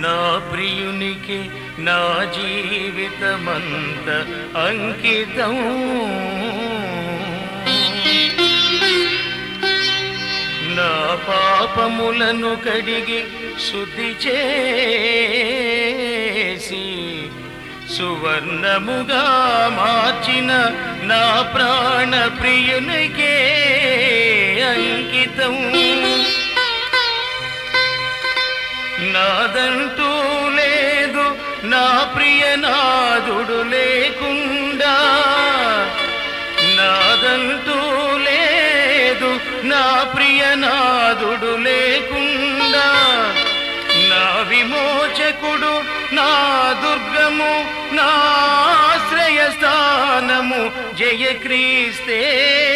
నా ప్రియునికి నా జీవితమంత అంకితం నా పాపములను కడిగి శుద్ధి చేసి సువర్ణముగా మార్చిన నా ప్రాణ ప్రియునికే అంకితం నాదంటూ లేదు నా ప్రియనాదుడు లేకుండా నాదంటూ లేదు నా ప్రియనాదుడు లేకుండా నా విమోచకుడు నా దుర్గము నా ఆశ్రయ స్థానము జయ క్రీస్తే